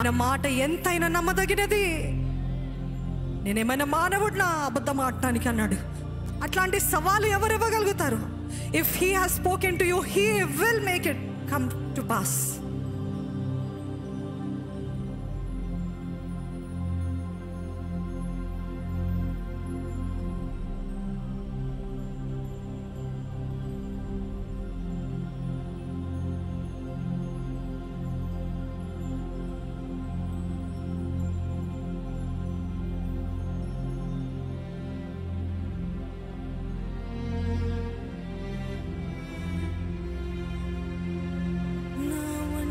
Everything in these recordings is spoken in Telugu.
ఆయన మాట ఎంతైనా నమ్మదగినది నేనేమైనా మానవుడినా అబద్ధం ఆడటానికి అన్నాడు అట్లాంటి సవాలు ఎవరు ఇవ్వగలుగుతారు if he has spoken to you he will make it come to pass నా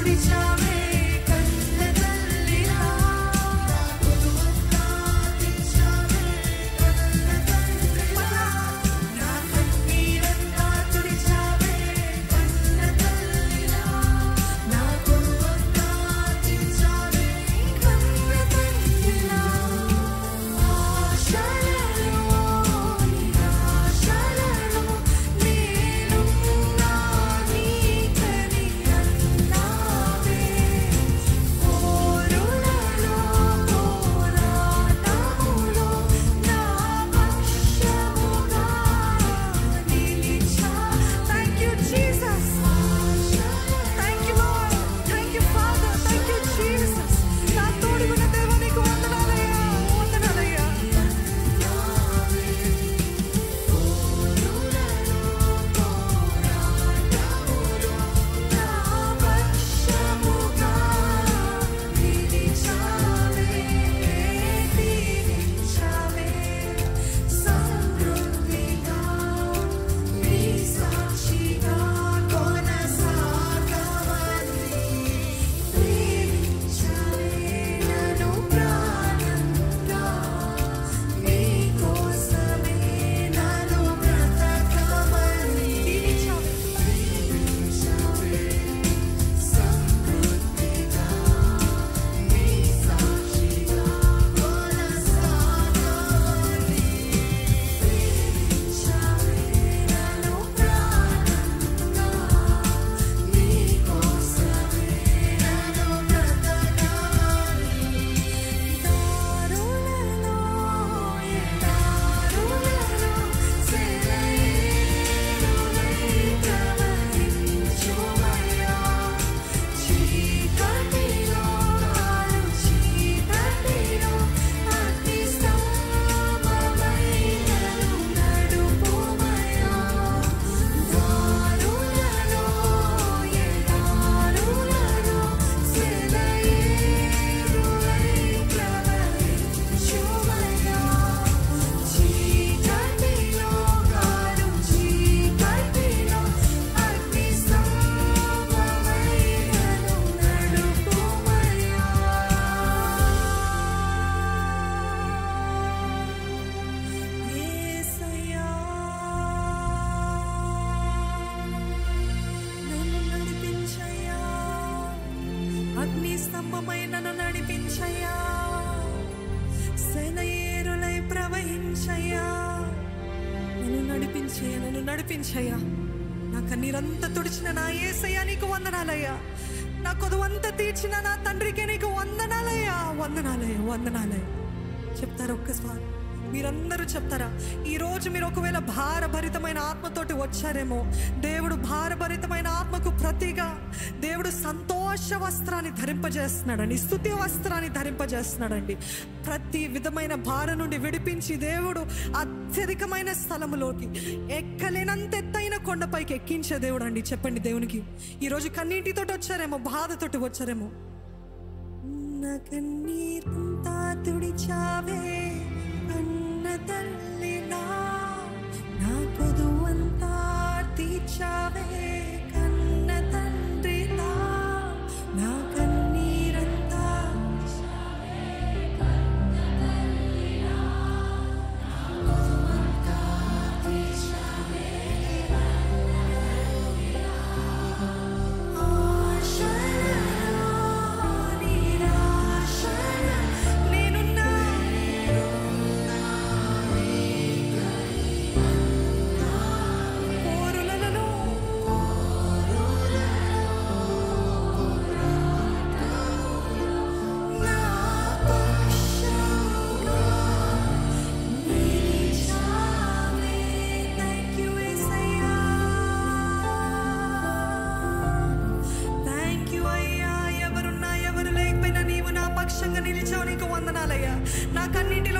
తుడిచావే కన్న తల్లిలా నా కన్నీరంతా తుడిచావే కన్న తల్లిలా నా కొడుకంతా తుడిచావే కన్న తల్లిలా ఆశలలో నిరాశలలో నేనున్నా నీకని అన్నావే పోరులలో పోరాటములో నా పక్షముగా నిలిచా thank you Jesus thank you Lord thank you Father thank you Jesus నా తోడు ఉన్న దేవా నీకు వందనాలయ్యా వందనాలయ్యా నా పక్షముగా నిలిచావే దీవించావే సమృద్ధిగా నీ సాక్షిగా కొనసాగమని ప్రేమించావే నన్ను ప్రాణంగా నీ కోసమే నన్ను బ్రతకమని దీవించావే సమృద్ధిగా నీ సాక్షిగా కొనసాగమని ప్రేమించావే నన్ను ప్రాణంగా నీ కోసమే నన్ను బ్రతకమని దారులలో దారులలో సెలయేరులై ప్రవహించుమయ్యా చీకటిలో కాలు చీకటిలో అగ్ని స్తంభమై నన్ను నడుపుమయ్యా దారులలో ఎడారులలో సెలయేరులై ప్రవహించుమయ్యా చీకటిలో కాలు చీకటిలో అగ్ని స్తంభమై నన్ను నడుపుమయ్యా యేసయ్యా నన్ను నడిపించయ్యా అగ్ని స్తంభమై నన్ను నడిపించయ్యా సెలయేరులై ప్రవహించయ్యా నన్ను నడిపించయ్యా నన్ను నడిపించయ్యా నా కన్నీరంతా తుడిచిన నా ఏసయ్యా నీకు వందనాలయ్యా నా కొదువంతా తీర్చిన నా తండ్రికి నీకు వందనాలయ్యా వందనాలయ్యా వందనాలయ్యా చెప్తారా ఒక్కసారి మీరందరూ చెప్తారా ఈ రోజు మీరు ఒకవేళ భారభరితమైన ఆత్మతోటి వచ్చారేమో దేవుడు భారభరితమైన ఆత్మకు ప్రతిగా దేవుడు సంతోష వస్త్రాన్ని ధరింపజేస్తున్నాడండి స్థుతి వస్త్రాన్ని ధరింపజేస్తున్నాడండి ప్రతి విధమైన భారం నుండి విడిపించి దేవుడు అత్యధికమైన స్థలములోకి ఎక్కలేనంత ఎత్తైన కొండపైకి ఎక్కించే దేవుడు అండి చెప్పండి దేవునికి ఈరోజు కన్నీటితోటి వచ్చారేమో బాధతోటి వచ్చారేమో నా కన్నీరంతా తుడిచావే అన్న తల్లిలా నా కొదువంతా తీర్చావే కన్న తండ్రిలా నా కన్నీరంతా నేనున్నా పోరులలో నా పక్షంగా నిలిచావే థ్యాంక్ యూ యేసయ్యా థ్యాంక్ యూ అయ్యా ఎవరున్నా ఎవరు లేకపోయినా నీవు నా పక్షంగా నిలిచావు నీకు వందనాలయ్యా నా కన్నింటిలో